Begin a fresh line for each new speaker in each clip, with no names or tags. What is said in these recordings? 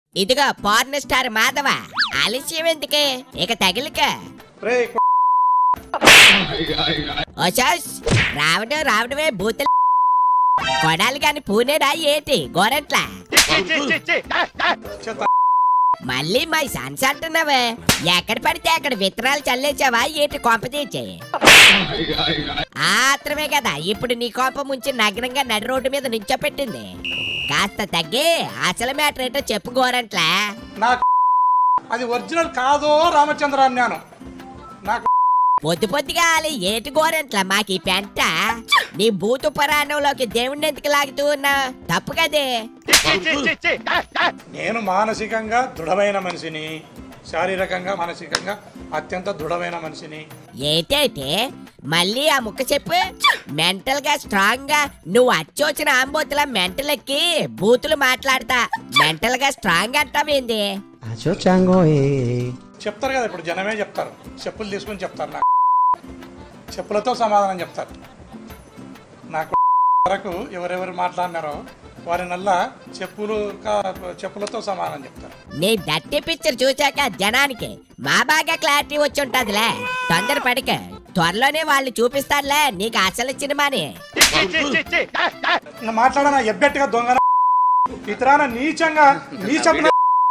ఇదిగో పౌర్ణ స్టార్ మాధవ ఆలస్యం ఎందుకే ఇక తగిలిక
రే
ఓషోష్ రావడం రావడమే బూతులు కొడాలి కాని పూనేరా ఏటి గోరంట్ల
చెత్త
మళ్ళీ మై సన్స్ అంటున్నావే ఎక్కడ పడితే అక్కడ విత్తనాలు చల్లేసావా ఏటి కొంప తీర్చే ఆత్రమే కదా ఇప్పుడు నీ కోపం ముంచి నగ్నంగా నడి రోడ్డు మీద నుంచోపెట్టింది కాస్త తగ్గి అసలు మ్యాటర్ ఏంటో చెప్పుకోరంట్లా
నాకు అది ఒరిజినల్ కాదో రామచంద్ర అన్నాను నాకు
పొద్దు పొద్దుగా ఆలి ఏటి గోరంట్ల మాకు ఈ పెంట నీ భూతు పురాణంలోకి దేవుణ్ణి ఎందుకు లాగుతూ ఉన్నా తప్పు కదే
నేను మానసికంగా దృఢమైన మనిషిని శారీరకంగా మానసికంగా అత్యంత దృఢమైన మనిషిని
ఏటైతే మళ్ళీ ఆ ముక్క చెప్పు మెంటల్ గా స్ట్రాంగ్ గా నువ్వు అచ్చొచ్చిన ఆంబోతుల మెంటల్ ఎక్కి బూతులు మాట్లాడతా మెంటల్ గా స్ట్రాంగ్ అంటావేంది
Acho chango eh.
చెప్తారు కదా ఇప్పుడు జనమే చెప్తారు చెప్పులు తీసుకుని చెప్తారు నాకు చెప్పులతో సమాధానం చెప్తారు నాకు వరకు ఎవరెవరు మాట్లాడినారో వారి నల్ల చెప్పులు కా- చెప్పులతో సమాధానం చెప్తారు
నీ దట్టి పిక్చర్ చూశాక జనానికి మా బాగా క్లారిటీ వచ్చి ఉంటదిలే తొందర పడిక త్వరలోనే వాళ్ళు చూపిస్తారులే నీకు అసలు సినిమాని
ఇంకా మాట్లాడనా ఎబ్బెట్టుగా దొంగ ఇతరాన నీచంగా నీచంగా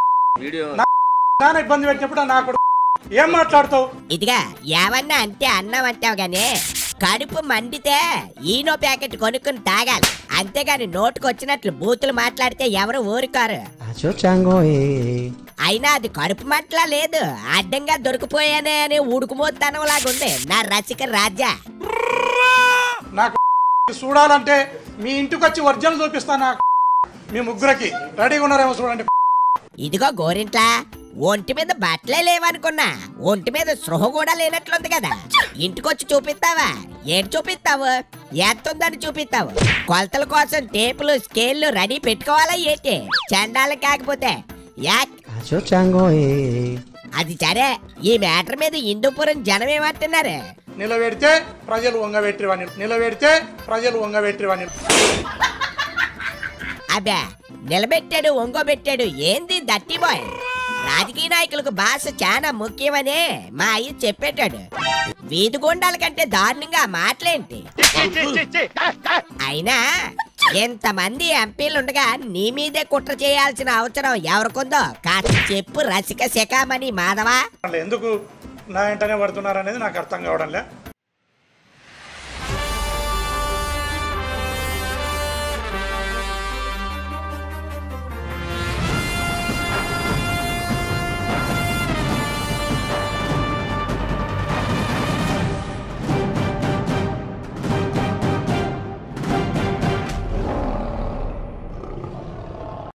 నా ఇబ్బంది పెట్టినప్పుడు నాకు ఏం మాట్లాడతావు
ఇదిగా ఏమన్నా అంటే అన్నం అంటావు గానీ కడుపు మండితే ఈనో ప్యాకెట్ కొనుక్కుని తాగాలి అంతేగాని నోటుకు వచ్చినట్లు బూతులు మాట్లాడితే ఎవరు ఊరుకారు
Acho chango eh.
అయినా అది కడుపు మట్లా లేదు అడ్డంగా దొరికిపోయానే అని ఉడుకుమోత్తనం లాగుంది నా రసిక రాజా
నాకు చూడాలంటే మీ ఇంటికి వచ్చి వర్జన్ చూపిస్తాను నాకు మీ ముగ్గురికి రెడీగా ఉన్నారేమో చూడండి
ఇదిగో గోరింట్లా ఒంటి మీద బట్టలే లేవనుకున్నా ఒంటి మీద సృహ కూడా లేనట్లుంది కదా ఇంటికొచ్చి చూపిస్తావా ఏడు చూపిస్తావు ఎంతుందని చూపిస్తావు కొలతల కోసం టేపులు స్కేళ్లు రెడీ పెట్టుకోవాలా ఏంటి చండాలం కాకపోతే యాక్
Acho chango eh.
అది సరే ఈ మ్యాటర్ మీద హిందూపురం జనం ఏమంటున్నారు
నిలబెడితే ప్రజలు వంగబెట్టివని నిలబెడితే ప్రజలు వంగబెట్టివని
అబ్బా నిలబెట్టాడు ఒంగోబెట్టాడు ఏంది దట్టి బాయ్ రాజకీయ నాయకులకు భాష చాలా ముఖ్యమని మా అయ్య చెప్పేటాడు వీధి గుండాల కంటే దారుణంగా ఆ మాటలేంటి అయినా ఎంతమంది ఎంపీలు ఉండగా నీ మీదే కుట్ర చేయాల్సిన అవసరం ఎవరికుందో కాస్త చెప్పు రసిక శకామణి మాధవా
వాళ్ళు ఎందుకు నా వెంటనే పడుతున్నారు అనేది నాకు అర్థం కావడం లే